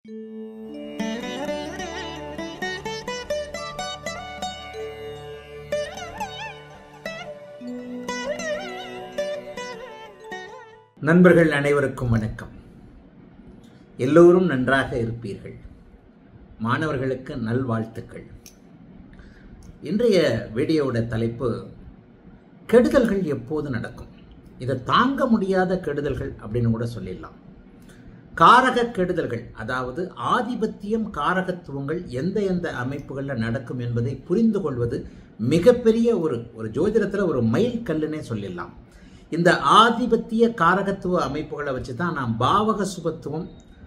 நண்பர்கள் அனைவருக்கும் வணக்கம் எல்லோரும் நன்றாக இருப்பீர்கள் மாணவர்களுக்கு நல்வாழ்த்துக்கள் இன்றைய வீடியோவோட தலைப்பு கெடுதல்கள் எப்போது நடக்கும் இதை தாங்க முடியாத கெடுதல்கள் அப்படின்னு கூட சொல்லிடலாம் காரக கெடுதல்கள் அதாவது ஆதிபத்தியம் காரகத்துவங்கள் எந்த எந்த அமைப்புகளில் நடக்கும் என்பதை புரிந்து கொள்வது மிகப்பெரிய ஒரு ஒரு ஜோதிடத்தில் ஒரு மைல் கல்லுன்னே சொல்லிடலாம் இந்த ஆதிபத்திய காரகத்துவ அமைப்புகளை வச்சு தான் நாம் பாவக சுபத்துவம்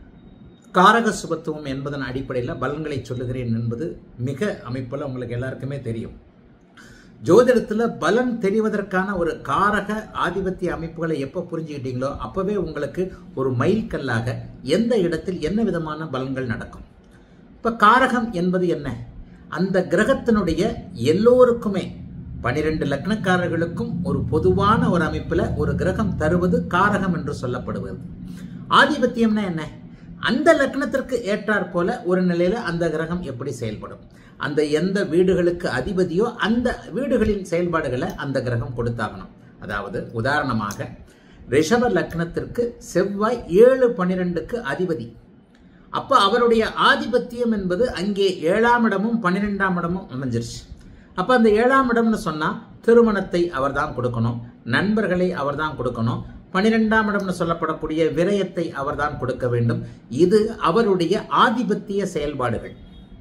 காரக சுபத்துவம் என்பதன் அடிப்படையில் பலன்களை சொல்லுகிறேன் என்பது மிக அமைப்பில் உங்களுக்கு எல்லாருக்குமே தெரியும் ஜோதிடத்தில் பலன் தெரிவதற்கான ஒரு காரக ஆதிபத்திய அமைப்புகளை எப்போ புரிஞ்சுக்கிட்டீங்களோ அப்போவே உங்களுக்கு ஒரு மைல் கல்லாக எந்த இடத்தில் என்ன விதமான பலன்கள் நடக்கும் இப்போ காரகம் என்பது என்ன அந்த கிரகத்தினுடைய எல்லோருக்குமே பனிரெண்டு லக்னக்காரர்களுக்கும் ஒரு பொதுவான ஒரு அமைப்பில் ஒரு கிரகம் தருவது காரகம் என்று சொல்லப்படுவது ஆதிபத்தியம்னா என்ன அந்த லக்னத்திற்கு ஏற்றாற் போல ஒரு நிலையில அந்த கிரகம் எப்படி செயல்படும் அந்த எந்த வீடுகளுக்கு அதிபதியோ அந்த வீடுகளின் செயல்பாடுகளை அந்த கிரகம் கொடுத்தாகணும் அதாவது உதாரணமாக ரிஷப லக்னத்திற்கு செவ்வாய் ஏழு பனிரெண்டுக்கு அதிபதி அப்ப அவருடைய ஆதிபத்தியம் என்பது அங்கே ஏழாம் இடமும் பன்னிரெண்டாம் இடமும் அமைஞ்சிருச்சு அப்ப அந்த ஏழாம் இடம்னு சொன்னா திருமணத்தை அவர் தான் கொடுக்கணும் நண்பர்களை அவர் தான் கொடுக்கணும் பனிரெண்டாம் இடம்னு சொல்லப்படக்கூடிய விரயத்தை அவர் தான் கொடுக்க வேண்டும் இது அவருடைய ஆதிபத்திய செயல்பாடுகள்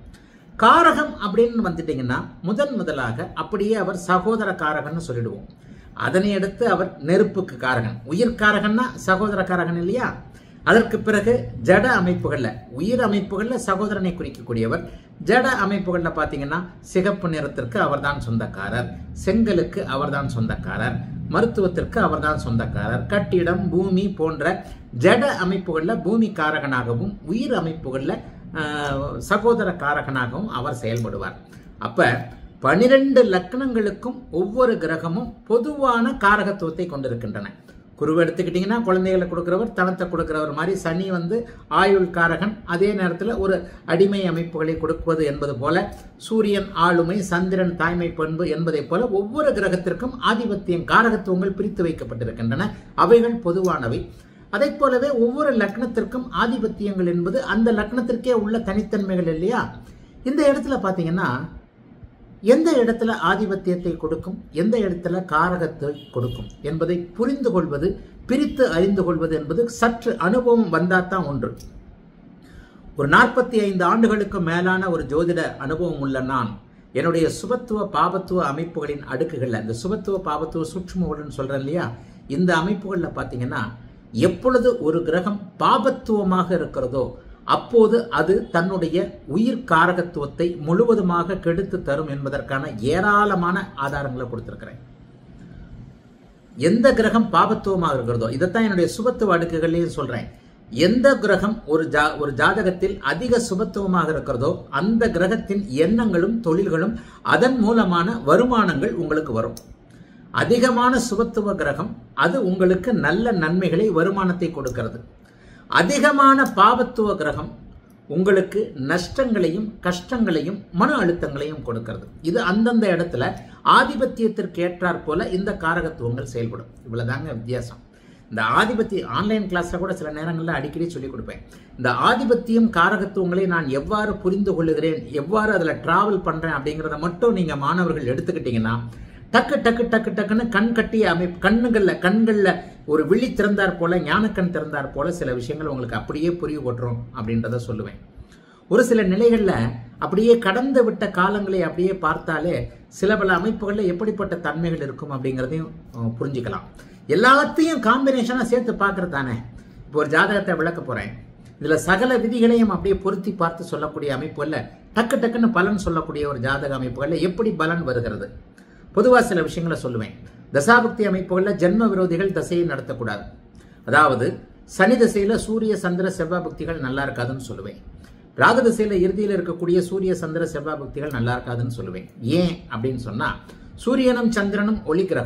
காரகம் அப்படின்னு வந்துட்டீங்கன்னா முதன் முதலாக அப்படியே அவர் சகோதர காரகன்னு சொல்லிடுவோம் அதனை அடுத்து அவர் நெருப்புக்கு காரகன் உயிர் காரகன்னா சகோதர காரகன் இல்லையா அதற்கு பிறகு ஜட அமைப்புகள்ல உயிர் அமைப்புகள்ல சகோதரனை குறிக்கக்கூடியவர் ஜட அமைப்புகள்ல பாத்தீங்கன்னா சிகப்பு நிறத்திற்கு அவர்தான் சொந்தக்காரர் செங்கலுக்கு அவர்தான் சொந்தக்காரர் மருத்துவத்திற்கு அவர்தான் சொந்தக்காரர் கட்டிடம் பூமி போன்ற ஜட அமைப்புகள்ல பூமி காரகனாகவும் உயிர் அமைப்புகள்ல சகோதர காரகனாகவும் அவர் செயல்படுவார் அப்ப பனிரெண்டு லக்னங்களுக்கும் ஒவ்வொரு கிரகமும் பொதுவான காரகத்துவத்தை கொண்டிருக்கின்றன குருவை எடுத்துக்கிட்டிங்கன்னா குழந்தைகளை கொடுக்குறவர் தனத்தை கொடுக்குறவர் மாதிரி சனி வந்து ஆயுள் காரகன் அதே நேரத்தில் ஒரு அடிமை அமைப்புகளை கொடுப்பது என்பது போல சூரியன் ஆளுமை சந்திரன் தாய்மை பண்பு என்பதை போல ஒவ்வொரு கிரகத்திற்கும் ஆதிபத்தியம் காரகத்துவங்கள் பிரித்து வைக்கப்பட்டிருக்கின்றன அவைகள் பொதுவானவை அதை போலவே ஒவ்வொரு லக்னத்திற்கும் ஆதிபத்தியங்கள் என்பது அந்த லக்னத்திற்கே உள்ள தனித்தன்மைகள் இல்லையா இந்த இடத்துல பார்த்தீங்கன்னா எந்த இடத்துல ஆதிபத்தியத்தை கொடுக்கும் எந்த இடத்துல காரகத்தை கொடுக்கும் என்பதை புரிந்து கொள்வது பிரித்து அறிந்து கொள்வது என்பது சற்று அனுபவம் வந்தாதான் ஒன்று ஒரு நாற்பத்தி ஐந்து ஆண்டுகளுக்கு மேலான ஒரு ஜோதிட அனுபவம் உள்ள நான் என்னுடைய சுபத்துவ பாபத்துவ அமைப்புகளின் அடுக்குகள்ல இந்த சுபத்துவ பாபத்துவ சூட்சுமவுடன் சொல்றேன் இல்லையா இந்த அமைப்புகள்ல பாத்தீங்கன்னா எப்பொழுது ஒரு கிரகம் பாபத்துவமாக இருக்கிறதோ அப்போது அது தன்னுடைய உயிர் காரகத்துவத்தை முழுவதுமாக கெடுத்து தரும் என்பதற்கான ஏராளமான ஆதாரங்களை கொடுத்திருக்கிறேன் எந்த கிரகம் பாபத்துவமாக இருக்கிறதோ இதைத்தான் என்னுடைய சுபத்துவ அடுக்குகள்லையும் சொல்றேன் எந்த கிரகம் ஒரு ஜா ஒரு ஜாதகத்தில் அதிக சுபத்துவமாக இருக்கிறதோ அந்த கிரகத்தின் எண்ணங்களும் தொழில்களும் அதன் மூலமான வருமானங்கள் உங்களுக்கு வரும் அதிகமான சுபத்துவ கிரகம் அது உங்களுக்கு நல்ல நன்மைகளை வருமானத்தை கொடுக்கிறது அதிகமான பாவத்துவ கிரகம் உங்களுக்கு நஷ்டங்களையும் கஷ்டங்களையும் மன அழுத்தங்களையும் கொடுக்கிறது இது அந்தந்த இடத்துல ஆதிபத்தியத்திற்கு ஏற்றாற் போல இந்த காரகத்துவங்கள் செயல்படும் இவ்வளவுதாங்க வித்தியாசம் இந்த ஆதிபத்திய ஆன்லைன் கிளாஸ்ல கூட சில நேரங்களில் அடிக்கடி சொல்லிக் கொடுப்பேன் இந்த ஆதிபத்தியம் காரகத்துவங்களை நான் எவ்வாறு புரிந்து கொள்ளுகிறேன் எவ்வாறு அதில் டிராவல் பண்றேன் அப்படிங்கிறத மட்டும் நீங்க மாணவர்கள் எடுத்துக்கிட்டீங்கன்னா டக்கு டக்கு டக்கு டக்குன்னு கண் கட்டிய அமைப்பு கண்ணுகள்ல கண்கள்ல ஒரு விழி திறந்தார் போல ஞானக்கண் திறந்தார் போல சில விஷயங்கள் உங்களுக்கு அப்படியே புரிய போட்டுரும் அப்படின்றத சொல்லுவேன் ஒரு சில நிலைகள்ல அப்படியே கடந்து விட்ட காலங்களை அப்படியே பார்த்தாலே சில பல அமைப்புகள்ல எப்படிப்பட்ட தன்மைகள் இருக்கும் அப்படிங்கிறதையும் புரிஞ்சுக்கலாம் எல்லாத்தையும் காம்பினேஷனா சேர்த்து பார்க்கறது தானே இப்போ ஒரு ஜாதகத்தை விளக்க போறேன் இதுல சகல விதிகளையும் அப்படியே பொருத்தி பார்த்து சொல்லக்கூடிய அமைப்புகள்ல டக்கு டக்குன்னு பலன் சொல்லக்கூடிய ஒரு ஜாதக அமைப்புகள்ல எப்படி பலன் வருகிறது பொதுவாக சில விஷயங்களை சொல்லுவேன் தசாபக்தி அமைப்புகளில் ஜென்ம விரோதிகள் தசையை நடத்தக்கூடாது அதாவது சனி திசையில சூரிய சந்திர செவ்வாய் பக்திகள் நல்லா இருக்காதுன்னு சொல்லுவேன் ராகு திசையில இறுதியில் இருக்கக்கூடிய சூரிய சந்திர செவ்வாய் பக்திகள் நல்லா இருக்காதுன்னு சொல்லுவேன் ஏன் அப்படின்னு சொன்னா சூரியனும் சந்திரனும் ஒளி கிரகம்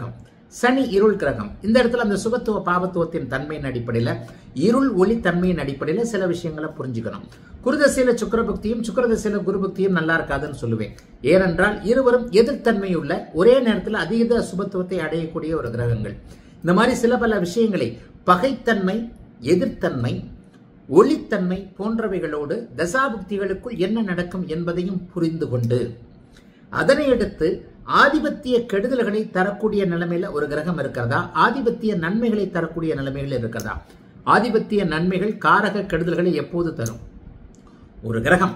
சனி இருள் கிரகம் இந்த இடத்துல அந்த சுபத்துவ பாபத்துவத்தின் தன்மையின் அடிப்படையில் இருள் ஒளி தன்மையின் அடிப்படையில் சில விஷயங்களை புரிஞ்சுக்கணும் குருதசையில சுக்கரபக்தியும் சுக்கரதசையில குருபக்தியும் நல்லா இருக்காதுன்னு சொல்லுவேன் ஏனென்றால் இருவரும் எதிர்த்தன்மையுள்ள ஒரே நேரத்தில் அதீத சுபத்துவத்தை அடையக்கூடிய ஒரு கிரகங்கள் இந்த மாதிரி சில பல விஷயங்களை பகைத்தன்மை எதிர்த்தன்மை ஒளித்தன்மை போன்றவைகளோடு தசாபுக்திகளுக்குள் என்ன நடக்கும் என்பதையும் புரிந்து கொண்டு அதனை அடுத்து ஆதிபத்திய கெடுதல்களை தரக்கூடிய நிலைமையில ஒரு கிரகம் இருக்கிறதா ஆதிபத்திய நன்மைகளை தரக்கூடிய நிலைமைகள் இருக்கிறதா ஆதிபத்திய நன்மைகள் காரக கெடுதல்களை எப்போது தரும் ஒரு கிரகம்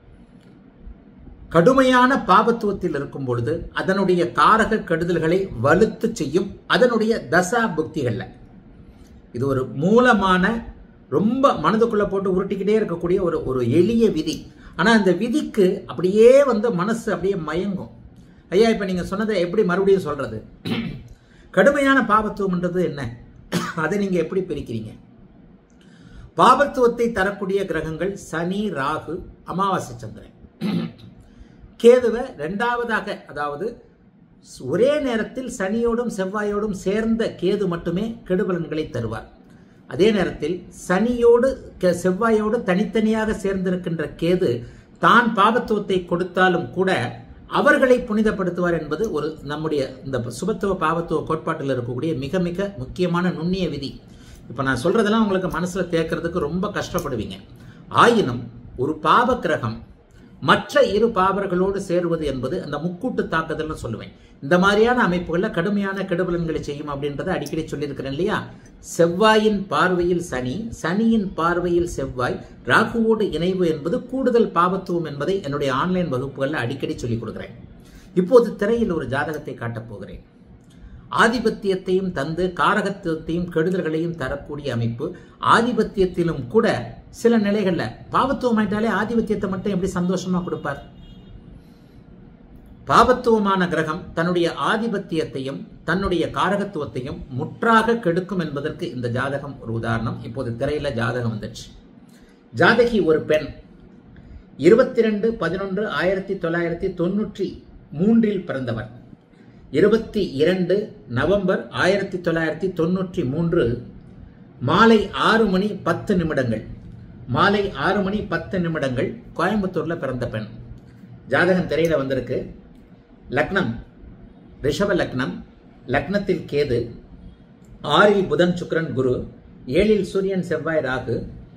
கடுமையான பாபத்துவத்தில் இருக்கும் பொழுது அதனுடைய காரக கெடுதல்களை வலுத்து செய்யும் அதனுடைய தசா புக்திகள்ல இது ஒரு மூலமான ரொம்ப மனதுக்குள்ள போட்டு உருட்டிக்கிட்டே இருக்கக்கூடிய ஒரு ஒரு எளிய விதி ஆனா அந்த விதிக்கு அப்படியே வந்து மனசு அப்படியே மயங்கும் ஐயா இப்ப நீங்க சொன்னதை எப்படி மறுபடியும் சொல்றது கடுமையான பாபத்துவம்ன்றது என்ன அதை நீங்க எப்படி பிரிக்கிறீங்க பாபத்துவத்தை தரக்கூடிய கிரகங்கள் சனி ராகு அமாவாசை சந்திரன் கேதுவை ரெண்டாவதாக அதாவது ஒரே நேரத்தில் சனியோடும் செவ்வாயோடும் சேர்ந்த கேது மட்டுமே கெடுபலன்களை தருவார் அதே நேரத்தில் சனியோடு செவ்வாயோடு தனித்தனியாக சேர்ந்திருக்கின்ற கேது தான் பாபத்துவத்தை கொடுத்தாலும் கூட அவர்களை புனிதப்படுத்துவார் என்பது ஒரு நம்முடைய இந்த சுபத்துவ பாவத்துவ கோட்பாட்டில் இருக்கக்கூடிய மிக மிக முக்கியமான நுண்ணிய விதி இப்போ நான் சொல்றதெல்லாம் உங்களுக்கு மனசுல தேக்கிறதுக்கு ரொம்ப கஷ்டப்படுவீங்க ஆயினும் ஒரு பாவ கிரகம் மற்ற இரு பாவர்களோடு சேருவது என்பது அந்த முக்கூட்டு தாக்குதல்னு சொல்லுவேன் இந்த மாதிரியான அமைப்புகளில் கடுமையான கெடுபலன்களை செய்யும் அப்படின்றத அடிக்கடி சொல்லியிருக்கிறேன் இல்லையா செவ்வாயின் பார்வையில் சனி சனியின் பார்வையில் செவ்வாய் ராகுவோடு இணைவு என்பது கூடுதல் பாவத்துவம் என்பதை என்னுடைய ஆன்லைன் வகுப்புகளில் அடிக்கடி சொல்லிக் கொடுக்குறேன் இப்போது திரையில் ஒரு ஜாதகத்தை காட்டப் போகிறேன் ஆதிபத்தியத்தையும் தந்து காரகத்துவத்தையும் கெடுதல்களையும் தரக்கூடிய அமைப்பு ஆதிபத்தியத்திலும் கூட சில நிலைகள்ல பாவத்துவம் ஆயிட்டாலே ஆதிபத்தியத்தை மட்டும் எப்படி சந்தோஷமா கொடுப்பார் பாவத்துவமான கிரகம் தன்னுடைய ஆதிபத்தியத்தையும் தன்னுடைய காரகத்துவத்தையும் முற்றாக கெடுக்கும் என்பதற்கு இந்த ஜாதகம் ஒரு உதாரணம் இப்போது திரையில ஜாதகம் வந்துச்சு ஜாதகி ஒரு பெண் இருபத்தி ரெண்டு பதினொன்று ஆயிரத்தி தொள்ளாயிரத்தி தொன்னூற்றி மூன்றில் பிறந்தவர் இருபத்தி இரண்டு நவம்பர் ஆயிரத்தி தொள்ளாயிரத்தி தொண்ணூற்றி மூன்று மாலை ஆறு மணி பத்து நிமிடங்கள் மாலை ஆறு மணி பத்து நிமிடங்கள் கோயம்புத்தூர்ல பிறந்த பெண் ஜாதகம் திரையில வந்திருக்கு லக்னம் ரிஷப லக்னம் லக்னத்தில் கேது ஆறில் புதன் சுக்கரன் குரு ஏழில் சூரியன் செவ்வாய் ராகு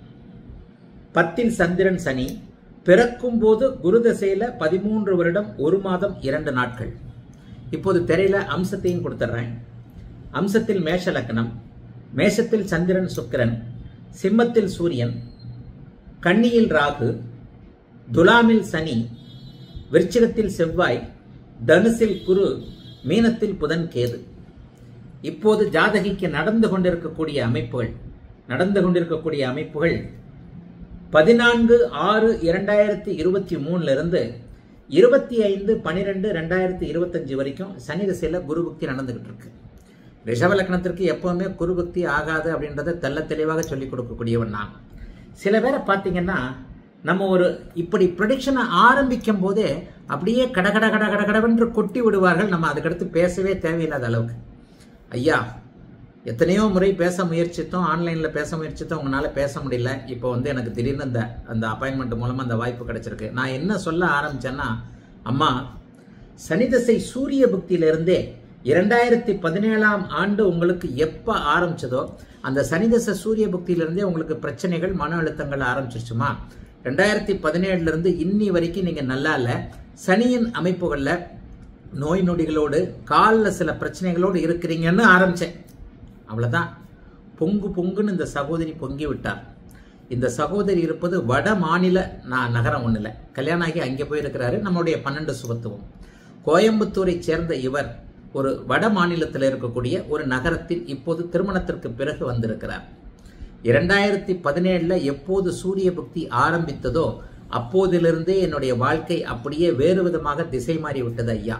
பத்தில் சந்திரன் சனி பிறக்கும் போது குரு தசையில பதிமூன்று வருடம் ஒரு மாதம் இரண்டு நாட்கள் இப்போது திரையில அம்சத்தையும் கொடுத்துட்றேன் அம்சத்தில் மேஷ லக்னம் மேஷத்தில் சந்திரன் சுக்கிரன் சிம்மத்தில் சூரியன் கன்னியில் ராகு துலாமில் சனி விருச்சிகத்தில் செவ்வாய் தனுசில் குரு மீனத்தில் புதன் கேது இப்போது ஜாதகிக்கு நடந்து கொண்டிருக்கக்கூடிய அமைப்புகள் நடந்து கொண்டிருக்கக்கூடிய அமைப்புகள் பதினான்கு ஆறு இரண்டாயிரத்தி இருபத்தி மூணுல இருந்து இருபத்தி ஐந்து பனிரெண்டு ரெண்டாயிரத்தி இருபத்தஞ்சு வரைக்கும் சனி திசையில குரு பக்தி நடந்துகிட்டு இருக்கு ரிஷப லக்னத்திற்கு எப்பவுமே குரு பக்தி ஆகாது அப்படின்றத தெல்ல தெளிவாக சொல்லிக் கொடுக்கக்கூடியவன் நான் சில பேரை பார்த்தீங்கன்னா நம்ம ஒரு இப்படி ப்ரொடிக்ஷனை ஆரம்பிக்கும் போதே அப்படியே கடகட கட கட கடவென்று கொட்டி விடுவார்கள் நம்ம அதுக்கடுத்து பேசவே தேவையில்லாத அளவுக்கு ஐயா எத்தனையோ முறை பேச முயற்சித்தோம் ஆன்லைனில் பேச முயற்சித்தோம் உங்களால் பேச முடியல இப்போ வந்து எனக்கு திடீர்னு அந்த அந்த அப்பாயின்மெண்ட் மூலமாக அந்த வாய்ப்பு கிடைச்சிருக்கு நான் என்ன சொல்ல ஆரம்பிச்சேன்னா அம்மா சனிதசை சூரிய புக்தியிலிருந்தே இரண்டாயிரத்தி பதினேழாம் ஆண்டு உங்களுக்கு எப்போ ஆரம்பிச்சதோ அந்த சனிதசை சூரிய புக்தியிலிருந்தே உங்களுக்கு பிரச்சனைகள் மன அழுத்தங்கள் ஆரம்பிச்சிருச்சுமா ரெண்டாயிரத்தி பதினேழுல இருந்து இன்னி வரைக்கும் நீங்க நல்லா இல்லை சனியின் அமைப்புகளில் நோய் நொடிகளோடு காலில் சில பிரச்சனைகளோடு இருக்கிறீங்கன்னு ஆரம்பிச்சேன் அவ்வளவுதான் பொங்கு பொங்குன்னு இந்த சகோதரி பொங்கி விட்டார் இந்த சகோதரி இருப்பது வட மாநில நான் நகரம் ஒன்றுல கல்யாணம் ஆகி அங்கே போயிருக்கிறாரு நம்மளுடைய பன்னெண்டு சுபத்துவம் கோயம்புத்தூரை சேர்ந்த இவர் ஒரு வட மாநிலத்தில் இருக்கக்கூடிய ஒரு நகரத்தில் இப்போது திருமணத்திற்கு பிறகு வந்திருக்கிறார் இரண்டாயிரத்தி பதினேழுல எப்போது சூரிய பக்தி ஆரம்பித்ததோ அப்போதிலிருந்தே என்னுடைய வாழ்க்கை அப்படியே வேறு விதமாக திசை மாறி விட்டது ஐயா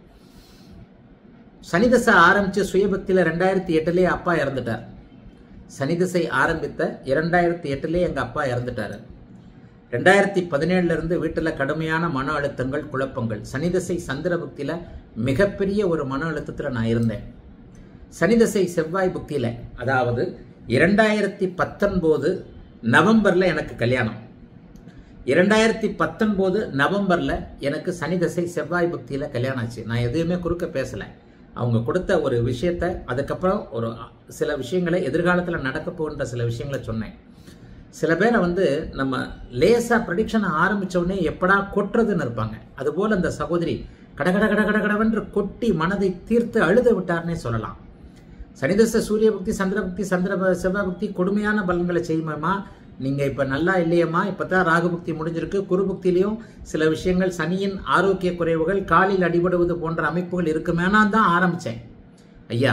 சனிதசை ஆரம்பிச்ச சுயபக்தியில ரெண்டாயிரத்தி எட்டுலேயே அப்பா இறந்துட்டார் சனிதசை ஆரம்பித்த இரண்டாயிரத்தி எட்டுலேயே எங்க அப்பா இறந்துட்டாரு ரெண்டாயிரத்தி பதினேழுல இருந்து வீட்டில் கடுமையான மன அழுத்தங்கள் குழப்பங்கள் சனிதசை சந்திர பக்தியில மிகப்பெரிய ஒரு மன அழுத்தத்தில் நான் இருந்தேன் சனி தசை செவ்வாய் புக்தியில அதாவது இரண்டாயிரத்தி பத்தொன்பது நவம்பர்ல எனக்கு கல்யாணம் இரண்டாயிரத்தி பத்தொன்பது நவம்பர்ல எனக்கு சனி தசை செவ்வாய் புக்தியில கல்யாணம் ஆச்சு நான் எதுவுமே குறுக்க பேசல அவங்க கொடுத்த ஒரு விஷயத்த அதுக்கப்புறம் ஒரு சில விஷயங்களை எதிர்காலத்தில் நடக்க போகின்ற சில விஷயங்களை சொன்னேன் சில பேரை வந்து நம்ம லேசா ப்ரடிக்ஷனை ஆரம்பிச்ச உடனே எப்படா கொட்டுறதுன்னு இருப்பாங்க அதுபோல அந்த சகோதரி கடகட கட கட கடவென்று கொட்டி மனதை தீர்த்து அழுது விட்டார்னே சொல்லலாம் சனிதச சூரிய பக்தி சந்திர பக்தி சந்திர ப- செவ்வாய் பக்தி கொடுமையான பலன்களை செய்யுமாமா நீங்க இப்ப நல்லா இல்லையம்மா இப்பதான் ராகு பக்தி முடிஞ்சிருக்கு குரு பக்தியிலையும் சில விஷயங்கள் சனியின் ஆரோக்கிய குறைவுகள் காலில் அடிபடுவது போன்ற அமைப்புகள் இருக்குமேனா தான் ஆரம்பிச்சேன் ஐயா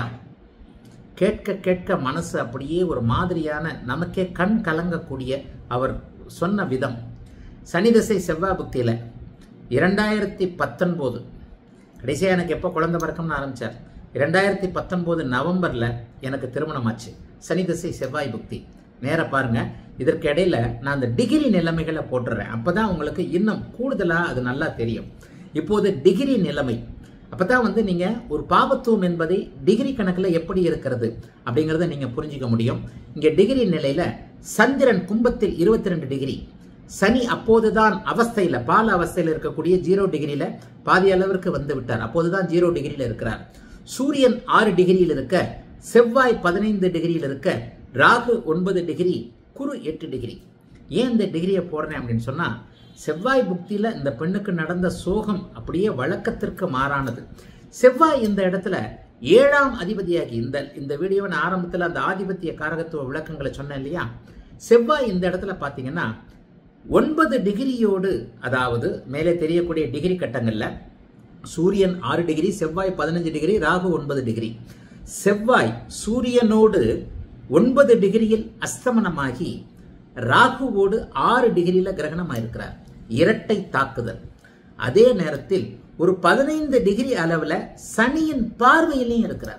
கேட்க கேட்க மனசு அப்படியே ஒரு மாதிரியான நமக்கே கண் கலங்கக்கூடிய அவர் சொன்ன விதம் சனி திசை செவ்வாய் புக்தியில இரண்டாயிரத்தி பத்தொன்பது கடைசியாக எனக்கு எப்போ குழந்தை பிறக்கம்னு ஆரம்பிச்சார் இரண்டாயிரத்தி பத்தொன்பது நவம்பர்ல எனக்கு திருமணம் ஆச்சு சனி திசை செவ்வாய் புக்தி நேர பாருங்க இதற்கு இடையில நான் அந்த டிகிரி நிலைமைகளை போட்டுறேன் அப்பதான் உங்களுக்கு இன்னும் கூடுதலா அது நல்லா தெரியும் இப்போது டிகிரி நிலைமை அப்பதான் வந்து நீங்க ஒரு பாபத்துவம் என்பதை டிகிரி கணக்குல எப்படி இருக்கிறது அப்படிங்கறத நீங்க புரிஞ்சுக்க முடியும் இங்க டிகிரி நிலையில சந்திரன் கும்பத்தில் இருபத்தி ரெண்டு டிகிரி சனி அப்போதுதான் அவஸ்தையில பால அவஸ்தையில இருக்கக்கூடிய ஜீரோ டிகிரியில பாதி அளவிற்கு வந்து விட்டார் அப்போதுதான் ஜீரோ டிகிரியில இருக்கிறார் சூரியன் ஆறு டிகிரியில் இருக்க செவ்வாய் பதினைந்து டிகிரியில் இருக்க ராகு ஒன்பது டிகிரி குரு எட்டு டிகிரி ஏன் இந்த டிகிரியை போடுறேன் அப்படின்னு சொன்னா செவ்வாய் புக்தியில இந்த பெண்ணுக்கு நடந்த சோகம் அப்படியே வழக்கத்திற்கு மாறானது செவ்வாய் இந்த இடத்துல ஏழாம் அதிபதியாகி இந்த இந்த வீடியோவின் ஆரம்பத்தில் அந்த ஆதிபத்திய காரகத்துவ விளக்கங்களை சொன்னேன் இல்லையா செவ்வாய் இந்த இடத்துல பார்த்தீங்கன்னா ஒன்பது டிகிரியோடு அதாவது மேலே தெரியக்கூடிய டிகிரி கட்டங்கள்ல சூரியன் ஆறு டிகிரி செவ்வாய் பதினஞ்சு டிகிரி ராகு ஒன்பது டிகிரி செவ்வாய் சூரியனோடு ஒன்பது டிகிரியில் அஸ்தமனமாகி ராகுவோடு ஆறு டிகிரியில கிரகணமாயிருக்கிறார் இரட்டை தாக்குதல் அதே நேரத்தில் ஒரு பதினைந்து டிகிரி அளவுல சனியின் பார்வையிலையும் இருக்கிறார்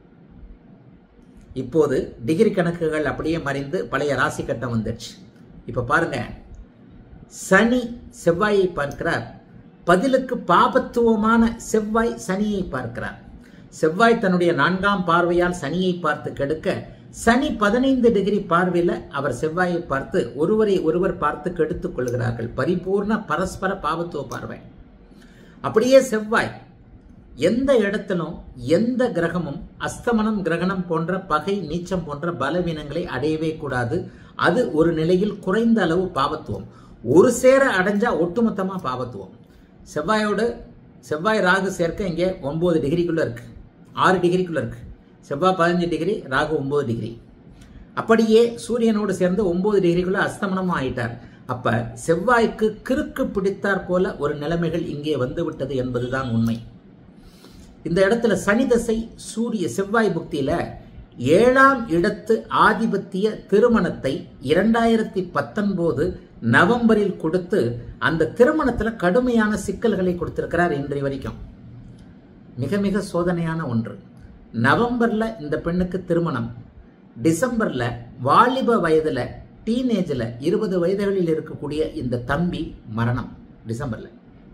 இப்போது டிகிரி கணக்குகள் அப்படியே மறைந்து பழைய ராசி கட்டம் வந்துடுச்சு இப்ப பாருங்க சனி செவ்வாயை பார்க்கிறார் பதிலுக்கு பாபத்துவமான செவ்வாய் சனியை பார்க்கிறார் செவ்வாய் தன்னுடைய நான்காம் பார்வையால் சனியை பார்த்து கெடுக்க சனி பதினைந்து டிகிரி பார்வையில அவர் செவ்வாயை பார்த்து ஒருவரை ஒருவர் பார்த்து கெடுத்துக் கொள்கிறார்கள் பரிபூர்ண பரஸ்பர பாவத்துவ பார்வை அப்படியே செவ்வாய் எந்த இடத்திலும் எந்த கிரகமும் அஸ்தமனம் கிரகணம் போன்ற பகை நீச்சம் போன்ற பலவீனங்களை அடையவே கூடாது அது ஒரு நிலையில் குறைந்த அளவு பாவத்துவம் ஒரு சேர அடைஞ்சா ஒட்டுமொத்தமா பாவத்துவம் செவ்வாயோடு செவ்வாய் ராகு சேர்க்க இங்கே ஒன்பது டிகிரிக்குள்ள இருக்கு ஆறு டிகிரிக்குள்ள இருக்கு செவ்வாய் பதினஞ்சு டிகிரி ராகு ஒன்பது டிகிரி அப்படியே சூரியனோடு சேர்ந்து ஒன்பது டிகிரிக்குள்ள அஸ்தமனமும் ஆயிட்டார் அப்ப செவ்வாய்க்கு கிறுக்கு பிடித்தார் போல ஒரு நிலைமைகள் இங்கே வந்து விட்டது என்பதுதான் உண்மை இந்த இடத்துல சனி தசை சூரிய செவ்வாய் புக்தியில ஏழாம் இடத்து ஆதிபத்திய திருமணத்தை இரண்டாயிரத்தி பத்தொன்பது நவம்பரில் கொடுத்து அந்த திருமணத்துல கடுமையான சிக்கல்களை கொடுத்திருக்கிறார் இன்றைய வரைக்கும் மிக மிக சோதனையான ஒன்று நவம்பர்ல இந்த பெண்ணுக்கு திருமணம் டிசம்பர்ல வாலிப வயதுல டீனேஜ்ல இருபது வயதுகளில் இருக்கக்கூடிய இந்த தம்பி மரணம் டிசம்பர்ல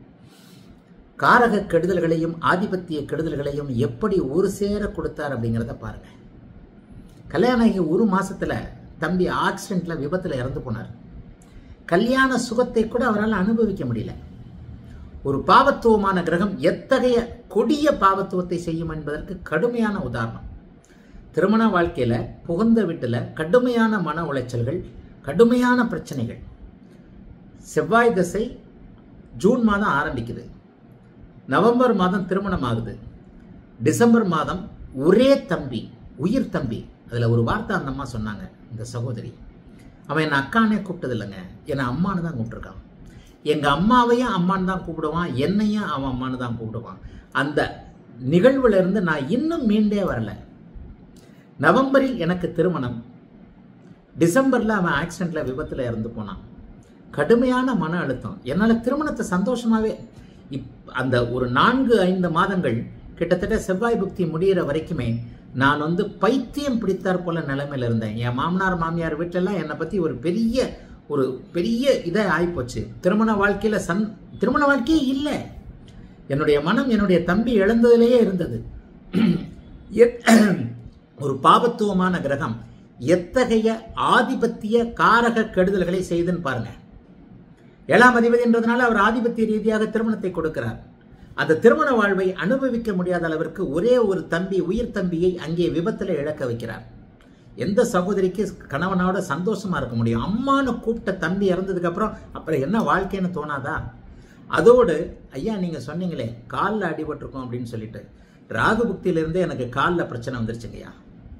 காரக கெடுதல்களையும் ஆதிபத்திய கெடுதல்களையும் எப்படி ஒரு சேர கொடுத்தார் அப்படிங்கிறத பாருங்க கல்யாணம் ஆகி ஒரு மாசத்துல தம்பி ஆக்சிடென்ட்ல விபத்துல இறந்து போனார் கல்யாண சுகத்தை கூட அவரால் அனுபவிக்க முடியல ஒரு பாவத்துவமான கிரகம் எத்தகைய கொடிய பாவத்துவத்தை செய்யும் என்பதற்கு கடுமையான உதாரணம் திருமண வாழ்க்கையில புகுந்த வீட்டுல கடுமையான மன உளைச்சல்கள் கடுமையான பிரச்சனைகள் செவ்வாய் திசை ஜூன் மாதம் ஆரம்பிக்குது நவம்பர் மாதம் திருமணம் ஆகுது டிசம்பர் மாதம் ஒரே தம்பி உயிர் தம்பி அதுல ஒரு வார்த்தை அந்த அம்மா சொன்னாங்க இந்த சகோதரி அவன் என்ன அக்கானே கூப்பிட்டது இல்லைங்க என்னை அம்மானு தான் கூப்பிட்டுருக்கான் எங்க அம்மாவையும் அம்மான்னு தான் கூப்பிடுவான் என்னையும் அவன் அம்மானு தான் கூப்பிடுவான் அந்த நிகழ்வுல இருந்து நான் இன்னும் மீண்டே வரல நவம்பரில் எனக்கு திருமணம் டிசம்பர்ல அவன் ஆக்சிடென்ட்ல விபத்துல இறந்து போனான் கடுமையான மன அழுத்தம் என்னால திருமணத்தை சந்தோஷமாவே இப் அந்த ஒரு நான்கு ஐந்து மாதங்கள் கிட்டத்தட்ட செவ்வாய் புக்தி முடியிற வரைக்குமே நான் வந்து பைத்தியம் பிடித்தார் போல நிலைமையில இருந்தேன் என் மாமனார் மாமியார் வீட்டிலலாம் என்னை பத்தி ஒரு பெரிய ஒரு பெரிய இதை ஆயிப்போச்சு திருமண வாழ்க்கையில சந் திருமண வாழ்க்கையே இல்லை என்னுடைய மனம் என்னுடைய தம்பி இழந்ததிலேயே இருந்தது ஒரு பாபத்துவமான கிரகம் எத்தகைய ஆதிபத்திய காரக கெடுதல்களை செய்துன்னு பாருங்க ஏழாம் அதிபதின்றதுனால அவர் ஆதிபத்திய ரீதியாக திருமணத்தை கொடுக்கிறார் அந்த திருமண வாழ்வை அனுபவிக்க முடியாத அளவிற்கு ஒரே ஒரு தம்பி உயிர் தம்பியை அங்கே விபத்தில் இழக்க வைக்கிறார் எந்த சகோதரிக்கு கணவனோட சந்தோஷமா இருக்க முடியும் அம்மானு கூப்பிட்ட தம்பி இறந்ததுக்கு அப்புறம் அப்புறம் என்ன வாழ்க்கைன்னு தோணாதா அதோடு ஐயா நீங்க சொன்னீங்களே காலில் அடிபட்டிருக்கோம் அப்படின்னு சொல்லிட்டு ராகு புக்தியிலிருந்தே எனக்கு காலில் பிரச்சனை வந்துருச்சுங்கய்யா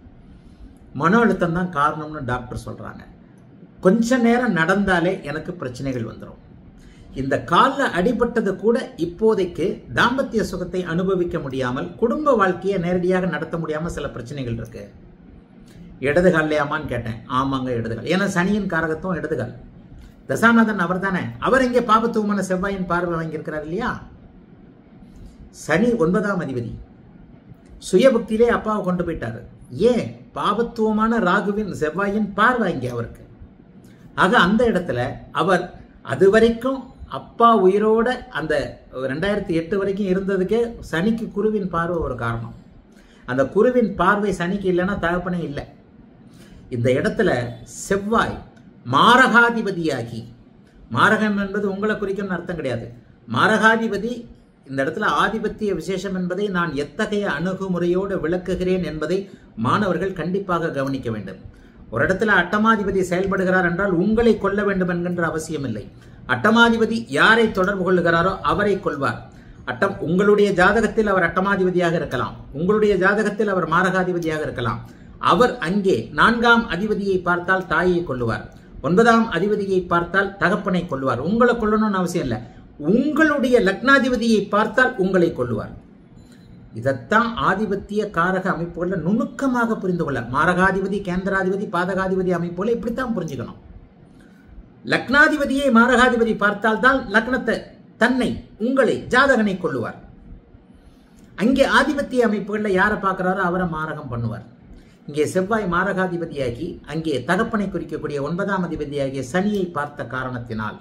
மன அழுத்தம் தான் காரணம்னு டாக்டர் சொல்றாங்க கொஞ்ச நேரம் நடந்தாலே எனக்கு பிரச்சனைகள் வந்துடும் இந்த காலில் அடிபட்டது கூட இப்போதைக்கு தாம்பத்திய சுகத்தை அனுபவிக்க முடியாமல் குடும்ப வாழ்க்கையை நேரடியாக நடத்த முடியாமல் சில பிரச்சனைகள் இருக்கு இடது கால்லையாமான்னு கேட்டேன் ஆமாங்க இடதுகால் ஏன்னா சனியின் காரகத்துவம் இடதுகால் தசாநாதன் அவர் தானே அவர் இங்கே பாபத்துவமான செவ்வாயின் பார்வை வாங்கியிருக்கிறார் இல்லையா சனி ஒன்பதாம் அதிபதி சுயபக்தியிலே அப்பாவை கொண்டு போயிட்டாரு ஏன் பாபத்துவமான ராகுவின் செவ்வாயின் பார்வை இங்கே அவருக்கு ஆக அந்த இடத்துல அவர் அது வரைக்கும் அப்பா உயிரோட அந்த ரெண்டாயிரத்தி எட்டு வரைக்கும் இருந்ததுக்கே சனிக்கு குருவின் பார்வை ஒரு காரணம் அந்த குருவின் பார்வை சனிக்கு இல்லைன்னா தகப்பனே இல்லை இந்த இடத்துல செவ்வாய் மாரகாதிபதியாகி மாரகம் என்பது உங்களை குறிக்கும்னு அர்த்தம் கிடையாது மாரகாதிபதி இந்த இடத்துல ஆதிபத்திய விசேஷம் என்பதை நான் எத்தகைய அணுகுமுறையோடு விளக்குகிறேன் என்பதை மாணவர்கள் கண்டிப்பாக கவனிக்க வேண்டும் ஒரு இடத்துல அட்டமாதிபதி செயல்படுகிறார் என்றால் உங்களை கொல்ல வேண்டும் என்கின்ற அவசியம் இல்லை அட்டமாதிபதி யாரை தொடர்பு கொள்ளுகிறாரோ அவரை கொள்வார் அட்டம் உங்களுடைய ஜாதகத்தில் அவர் அட்டமாதிபதியாக இருக்கலாம் உங்களுடைய ஜாதகத்தில் அவர் மாரகாதிபதியாக இருக்கலாம் அவர் அங்கே நான்காம் அதிபதியை பார்த்தால் தாயை கொள்ளுவார் ஒன்பதாம் அதிபதியை பார்த்தால் தகப்பனை கொள்வார் உங்களை கொல்லணும்னு அவசியம் இல்லை உங்களுடைய லக்னாதிபதியை பார்த்தால் உங்களை கொள்ளுவார் இதைத்தான் ஆதிபத்திய காரக அமைப்புகளில் நுணுக்கமாக புரிந்து கொள்ள மாரகாதிபதி கேந்திராதிபதி பாதகாதிபதி அமைப்புகளை இப்படித்தான் புரிஞ்சுக்கணும் லக்னாதிபதியை மாரகாதிபதி பார்த்தால் தான் லக்னத்தை தன்னை உங்களை ஜாதகனை கொள்ளுவார் அங்கே ஆதிபத்திய அமைப்புகளில் யாரை பார்க்கிறாரோ அவரை மாரகம் பண்ணுவார் இங்கே செவ்வாய் மாரகாதிபதியாகி அங்கே தகப்பனை குறிக்கக்கூடிய ஒன்பதாம் அதிபதியாகிய சனியை பார்த்த காரணத்தினால்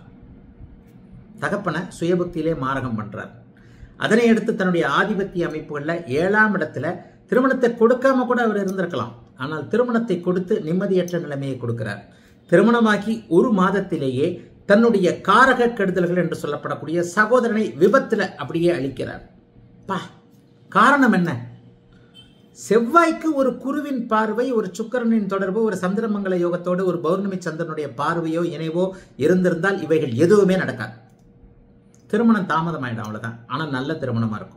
தகப்பனை சுயபக்தியிலே மாரகம் பண்றார் அதனை அடுத்து தன்னுடைய ஆதிபத்திய அமைப்புகளில் ஏழாம் இடத்துல திருமணத்தை கொடுக்காம கூட அவர் இருந்திருக்கலாம் ஆனால் திருமணத்தை கொடுத்து நிம்மதியற்ற நிலைமையை கொடுக்கிறார் திருமணமாக்கி ஒரு மாதத்திலேயே தன்னுடைய காரக கெடுதல்கள் என்று சொல்லப்படக்கூடிய சகோதரனை விபத்துல அப்படியே அழிக்கிறார் பா காரணம் என்ன செவ்வாய்க்கு ஒரு குருவின் பார்வை ஒரு சுக்கரனின் தொடர்பு ஒரு சந்திரமங்கல யோகத்தோடு ஒரு பௌர்ணமி சந்திரனுடைய பார்வையோ இணைவோ இருந்திருந்தால் இவைகள் எதுவுமே நடக்காது திருமணம் தாமதம் ஆயிடும் அவ்வளவுதான் ஆனால் நல்ல திருமணமா இருக்கும்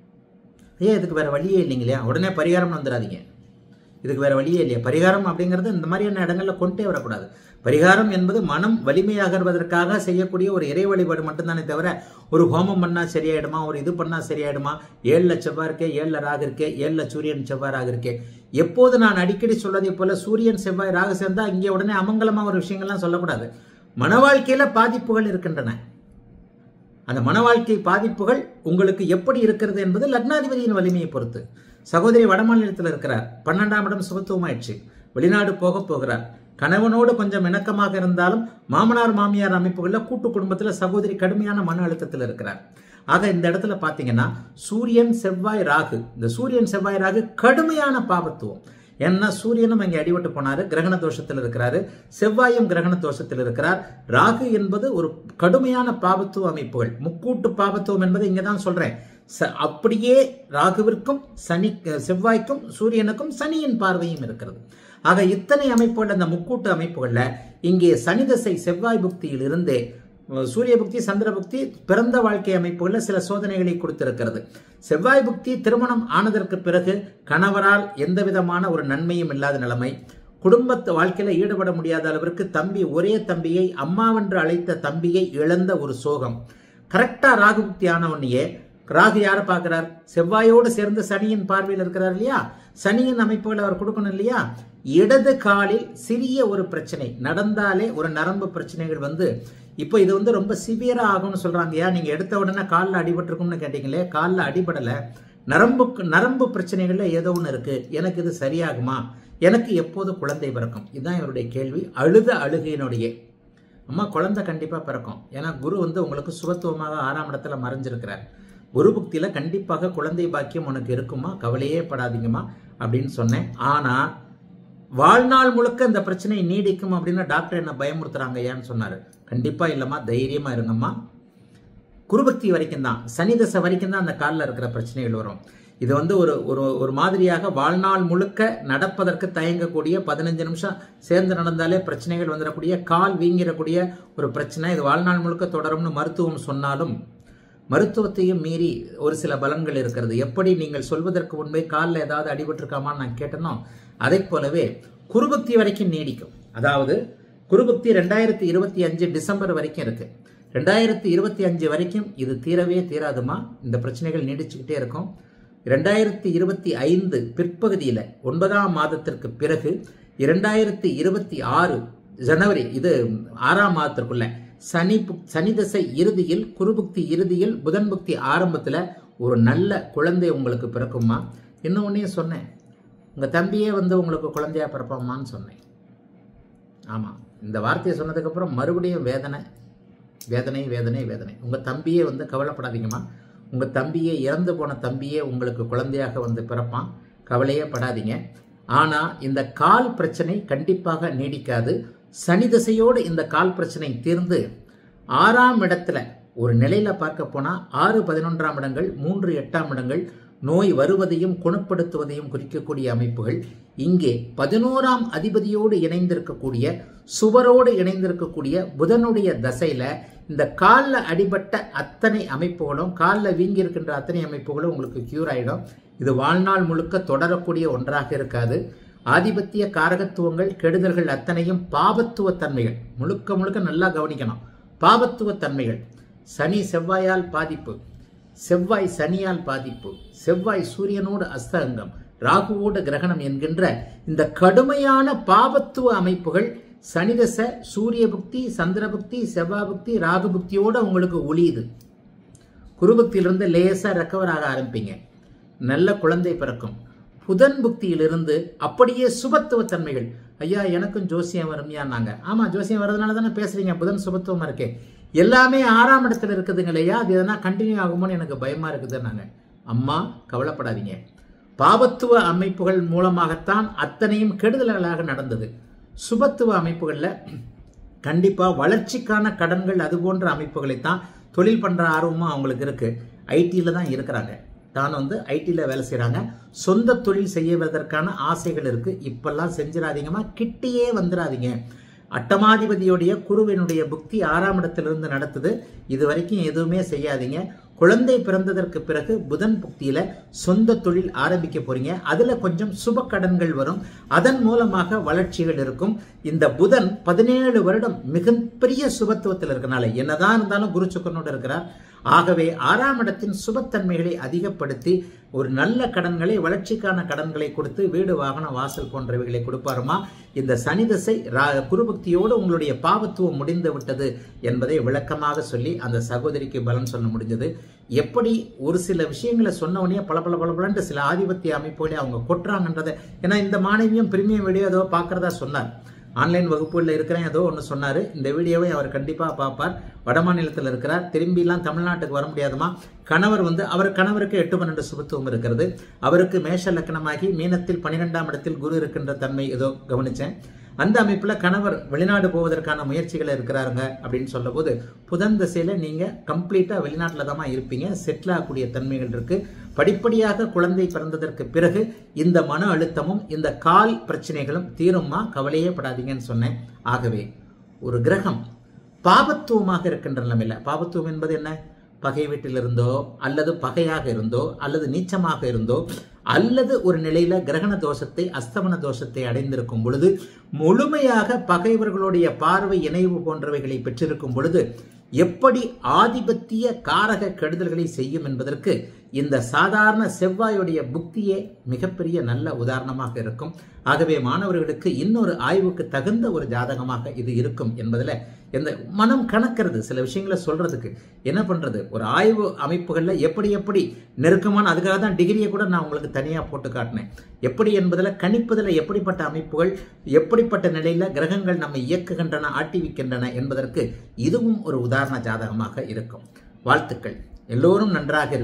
ஐயா இதுக்கு வேற வழியே இல்லைங்களா உடனே பரிகாரம் வந்துடாதீங்க இதுக்கு வேற வழியே இல்லையா பரிகாரம் அப்படிங்கிறது இந்த மாதிரியான இடங்கள்ல கொண்டே வரக்கூடாது பரிகாரம் என்பது மனம் வலிமையாகிறதற்காக செய்யக்கூடிய ஒரு இறை வழிபாடு மட்டும்தானே தவிர ஒரு ஹோமம் பண்ணா சரியாயிடுமா ஒரு இது பண்ணா சரியாயிடுமா ஏழுல செவ்வாய் இருக்கே ஏழுல ராகு இருக்கே ஏழுல சூரியன் செவ்வாய் ராகு இருக்கே எப்போது நான் அடிக்கடி சொல்லதை போல சூரியன் செவ்வாய் ராகு சேர்ந்தா இங்கே உடனே அமங்கலமா ஒரு விஷயங்கள்லாம் சொல்லக்கூடாது மன வாழ்க்கையில பாதிப்புகள் இருக்கின்றன அந்த மன வாழ்க்கை பாதிப்புகள் உங்களுக்கு எப்படி இருக்கிறது என்பது லக்னாதிபதியின் வலிமையை பொறுத்து சகோதரி வடமாநிலத்தில் இருக்கிறார் பன்னெண்டாம் இடம் சுபத்துவமாயிடுச்சு வெளிநாடு போக போகிறார் கணவனோடு கொஞ்சம் இணக்கமாக இருந்தாலும் மாமனார் மாமியார் அமைப்புகளில் கூட்டு குடும்பத்தில் சகோதரி கடுமையான மன அழுத்தத்தில் இருக்கிறார் ஆக இந்த இடத்துல பார்த்தீங்கன்னா சூரியன் செவ்வாய் ராகு இந்த சூரியன் செவ்வாய் ராகு கடுமையான பாபத்துவம் ஏன்னா சூரியனும் அங்கே அடிபட்டு போனாரு கிரகண தோஷத்தில் இருக்கிறாரு செவ்வாயும் கிரகண தோஷத்தில் இருக்கிறார் ராகு என்பது ஒரு கடுமையான பாபத்துவ அமைப்புகள் முக்கூட்டு பாபத்துவம் என்பதை இங்கே தான் சொல்றேன் அப்படியே ராகுவிற்கும் சனி செவ்வாய்க்கும் சூரியனுக்கும் சனியின் பார்வையும் இருக்கிறது ஆக இத்தனை அமைப்புகள் அந்த முக்கூட்டு அமைப்புகள்ல இங்கே சனி தசை செவ்வாய் புக்தியில் இருந்தே சூரிய புக்தி சந்திர புக்தி பிறந்த வாழ்க்கை அமைப்புகளில் சில சோதனைகளை கொடுத்திருக்கிறது செவ்வாய் புக்தி திருமணம் ஆனதற்கு பிறகு கணவரால் எந்த விதமான ஒரு நன்மையும் இல்லாத நிலைமை குடும்பத்து வாழ்க்கையில ஈடுபட முடியாத அளவிற்கு தம்பி ஒரே தம்பியை அம்மாவென்று அழைத்த தம்பியை இழந்த ஒரு சோகம் கரெக்டா ராகு புக்தி ஆன உடனேயே ராகு யாரை பார்க்கிறார் செவ்வாயோடு சேர்ந்து சனியின் பார்வையில் இருக்கிறார் இல்லையா சனியின் அமைப்புகள் அவர் கொடுக்கணும் இல்லையா இடது காலில் சிறிய ஒரு பிரச்சனை நடந்தாலே ஒரு நரம்பு பிரச்சனைகள் வந்து இப்போ இது வந்து ரொம்ப சிவியரா ஆகும்னு சொல்றாங்க ஏன் நீங்க எடுத்த உடனே காலில் அடிபட்டிருக்கும்னு கேட்டீங்களே காலில் அடிபடலை நரம்புக்கு நரம்பு பிரச்சனைகள்ல ஏதோ ஒன்று இருக்கு எனக்கு இது சரியாகுமா எனக்கு எப்போது குழந்தை பிறக்கும் இதுதான் இவருடைய கேள்வி அழுத அழுகையினுடைய அம்மா குழந்தை கண்டிப்பா பிறக்கும் ஏன்னா குரு வந்து உங்களுக்கு சுபத்துவமாக ஆறாம் இடத்துல மறைஞ்சிருக்கிறார் குரு புக்தியில கண்டிப்பாக குழந்தை பாக்கியம் உனக்கு இருக்குமா கவலையே படாதீங்கம்மா அப்படின்னு சொன்னேன் ஆனால் வாழ்நாள் முழுக்க இந்த பிரச்சனை நீடிக்கும் அப்படின்னு டாக்டர் என்ன பயமுறுத்துறாங்க ஏன்னு சொன்னார் கண்டிப்பாக இல்லைம்மா தைரியமாக இருங்கம்மா குருபக்தி வரைக்கும் தான் சனி தசை வரைக்கும் தான் அந்த காலில் இருக்கிற பிரச்சனைகள் வரும் இது வந்து ஒரு ஒரு ஒரு மாதிரியாக வாழ்நாள் முழுக்க நடப்பதற்கு தயங்கக்கூடிய பதினஞ்சு நிமிஷம் சேர்ந்து நடந்தாலே பிரச்சனைகள் வந்துடக்கூடிய கால் வீங்கிடக்கூடிய ஒரு பிரச்சனை இது வாழ்நாள் முழுக்க தொடரும்னு மருத்துவம் சொன்னாலும் மருத்துவத்தையும் மீறி ஒரு சில பலன்கள் இருக்கிறது எப்படி நீங்கள் சொல்வதற்கு முன்பே காலில் ஏதாவது அடிபட்டிருக்காமான்னு நான் கேட்டனோ அதை போலவே குருபக்தி வரைக்கும் நீடிக்கும் அதாவது குருபக்தி ரெண்டாயிரத்தி இருபத்தி அஞ்சு டிசம்பர் வரைக்கும் இருக்கு ரெண்டாயிரத்தி இருபத்தி அஞ்சு வரைக்கும் இது தீரவே தீராதுமா இந்த பிரச்சனைகள் நீடிச்சுக்கிட்டே இருக்கும் ரெண்டாயிரத்தி இருபத்தி ஐந்து பிற்பகுதியில் ஒன்பதாம் மாதத்திற்கு பிறகு இரண்டாயிரத்தி இருபத்தி ஆறு ஜனவரி இது ஆறாம் மாதத்திற்குள்ள சனி புக்- சனி தசை இறுதியில் குருபுக்தி இறுதியில் புதன் புக்தி ஆரம்பத்தில் ஒரு நல்ல குழந்தை உங்களுக்கு பிறக்குமா இன்னும் ஒன்றையும் சொன்னேன் உங்கள் தம்பியே வந்து உங்களுக்கு குழந்தையா பிறப்பாமான்னு சொன்னேன் ஆமாம் இந்த வார்த்தையை சொன்னதுக்கப்புறம் மறுபடியும் வேதனை வேதனை வேதனை வேதனை உங்கள் தம்பியே வந்து கவலைப்படாதீங்கம்மா உங்கள் தம்பியே இறந்து போன தம்பியே உங்களுக்கு குழந்தையாக வந்து பிறப்பான் கவலையே படாதீங்க ஆனால் இந்த கால் பிரச்சனை கண்டிப்பாக நீடிக்காது சனி திசையோடு இந்த கால் பிரச்சனை தீர்ந்து ஆறாம் இடத்துல ஒரு நிலையில பார்க்க போனால் ஆறு பதினொன்றாம் இடங்கள் மூன்று எட்டாம் இடங்கள் நோய் வருவதையும் குணப்படுத்துவதையும் குறிக்கக்கூடிய அமைப்புகள் இங்கே பதினோராம் அதிபதியோடு இணைந்திருக்கக்கூடிய சுவரோடு இணைந்திருக்கக்கூடிய புதனுடைய தசையில இந்த காலில் அடிபட்ட அத்தனை அமைப்புகளும் காலில் வீங்கி இருக்கின்ற அத்தனை அமைப்புகளும் உங்களுக்கு கியூர் ஆயிடும் இது வாழ்நாள் முழுக்க தொடரக்கூடிய ஒன்றாக இருக்காது ஆதிபத்திய காரகத்துவங்கள் கெடுதல்கள் அத்தனையும் பாபத்துவ தன்மைகள் முழுக்க முழுக்க நல்லா கவனிக்கணும் பாபத்துவ தன்மைகள் சனி செவ்வாயால் பாதிப்பு செவ்வாய் சனியால் பாதிப்பு செவ்வாய் சூரியனோடு அஸ்தங்கம் ராகுவோடு கிரகணம் என்கின்ற இந்த கடுமையான பாபத்துவ அமைப்புகள் சனிதச சூரிய புக்தி சந்திர புக்தி செவ்வாய் புக்தி ராகு புக்தியோட உங்களுக்கு ஒளியுது குருபக்தியிலிருந்து லேசா ரெக்கவர் ஆக ஆரம்பிப்பீங்க நல்ல குழந்தை பிறக்கும் புதன் புக்தியிலிருந்து அப்படியே சுபத்துவ தன்மைகள் ஐயா எனக்கும் ஜோசியம் வருமையான்னாங்க ஆமா ஜோசியம் வர்றதுனால தானே பேசுறீங்க புதன் சுபத்துவமா இருக்கே எல்லாமே ஆறாம் இடத்துல இருக்குதுங்க இல்லையா அது எதனா கண்டினியூ ஆகுமோன்னு எனக்கு பயமா இருக்குதுன்னாங்க அம்மா கவலைப்படாதீங்க பாபத்துவ அமைப்புகள் மூலமாகத்தான் அத்தனையும் கெடுதல்களாக நடந்தது சுபத்துவ அமைப்புகளில் கண்டிப்பா வளர்ச்சிக்கான கடன்கள் அது போன்ற அமைப்புகளை தான் தொழில் பண்ற ஆர்வமும் அவங்களுக்கு இருக்கு ஐடியில் தான் இருக்கிறாங்க தான் வந்து ஐடியில் வேலை செய்கிறாங்க சொந்த தொழில் செய்வதற்கான ஆசைகள் இருக்கு இப்பெல்லாம் செஞ்சிடாதீங்கம்மா கிட்டேயே வந்துடாதீங்க அட்டமாதிபதியுடைய குருவினுடைய புக்தி ஆறாம் இடத்திலிருந்து நடத்துது இது வரைக்கும் எதுவுமே செய்யாதீங்க குழந்தை பிறந்ததற்கு பிறகு புதன் புக்தியில சொந்த தொழில் ஆரம்பிக்க போறீங்க அதுல கொஞ்சம் சுப கடன்கள் வரும் அதன் மூலமாக வளர்ச்சிகள் இருக்கும் இந்த புதன் பதினேழு வருடம் மிகப்பெரிய சுபத்துவத்தில் இருக்கனால என்னதான் இருந்தாலும் குரு சுக்கரனோட இருக்கிறார் ஆகவே ஆறாம் இடத்தின் சுபத்தன்மைகளை அதிகப்படுத்தி ஒரு நல்ல கடன்களை வளர்ச்சிக்கான கடன்களை கொடுத்து வீடு வாகன வாசல் போன்றவைகளை கொடுப்பாருமா இந்த சனி திசை ரா- குருபக்தியோடு உங்களுடைய பாவத்துவம் முடிந்து விட்டது என்பதை விளக்கமாக சொல்லி அந்த சகோதரிக்கு பலன் சொல்ல முடிஞ்சது எப்படி ஒரு சில விஷயங்களை சொன்ன உடனே பல பல பல பலன்ட்டு சில ஆதிபத்திய அமைப்புகளே அவங்க கொட்டுறாங்கன்றதை ஏன்னா இந்த மாணவியும் பிரிமியம் வீடியோ ஏதோ பார்க்கறதா சொன்னார் ஆன்லைன் வகுப்புகளில் இருக்கிறேன் ஏதோ ஒன்று சொன்னார் இந்த வீடியோவை அவர் கண்டிப்பாக பார்ப்பார் வடமாநிலத்தில் இருக்கிறார் திரும்பிலாம் தமிழ்நாட்டுக்கு வர முடியாதுமா கணவர் வந்து அவர் கணவருக்கு எட்டு பன்னெண்டு சுபத்துவம் இருக்கிறது அவருக்கு மேஷ லக்னமாகி மீனத்தில் பன்னிரெண்டாம் இடத்தில் குரு இருக்கின்ற தன்மை ஏதோ கவனிச்சேன் அந்த அமைப்பில் கணவர் வெளிநாடு போவதற்கான முயற்சிகள் இருக்கிறாருங்க அப்படின்னு சொல்லும்போது புதன் திசையில் நீங்கள் கம்ப்ளீட்டாக வெளிநாட்டில் தான் இருப்பீங்க செட்டில் ஆகக்கூடிய தன்மைகள் இருக்கு படிப்படியாக குழந்தை பிறந்ததற்கு பிறகு இந்த மன அழுத்தமும் இந்த கால் பிரச்சனைகளும் தீரும்மா கவலையே படாதீங்கன்னு சொன்னேன் ஆகவே ஒரு கிரகம் பாபத்துவமாக இருக்கின்ற நிலைமையில் பாபத்துவம் என்பது என்ன பகை வீட்டில் இருந்தோ அல்லது பகையாக இருந்தோ அல்லது நீச்சமாக இருந்தோ அல்லது ஒரு நிலையில கிரகண தோஷத்தை அஸ்தமன தோஷத்தை அடைந்திருக்கும் பொழுது முழுமையாக பகைவர்களுடைய பார்வை இணைவு போன்றவைகளை பெற்றிருக்கும் பொழுது எப்படி ஆதிபத்திய காரக கெடுதல்களை செய்யும் என்பதற்கு இந்த சாதாரண செவ்வாயுடைய புக்தியே மிகப்பெரிய நல்ல உதாரணமாக இருக்கும் ஆகவே மாணவர்களுக்கு இன்னொரு ஆய்வுக்கு தகுந்த ஒரு ஜாதகமாக இது இருக்கும் என்பதில் எந்த மனம் கணக்கிறது சில விஷயங்களை சொல்றதுக்கு என்ன பண்றது ஒரு ஆய்வு அமைப்புகளில் எப்படி எப்படி நெருக்கமான அதுக்காக தான் டிகிரியை கூட நான் உங்களுக்கு தனியாக போட்டு காட்டினேன் எப்படி என்பதில் கணிப்பதில் எப்படிப்பட்ட அமைப்புகள் எப்படிப்பட்ட நிலையில் கிரகங்கள் நம்மை இயக்குகின்றன ஆட்டிவிக்கின்றன என்பதற்கு இதுவும் ஒரு உதாரண ஜாதகமாக இருக்கும் வாழ்த்துக்கள் எல்லோரும் நன்றாக இரு-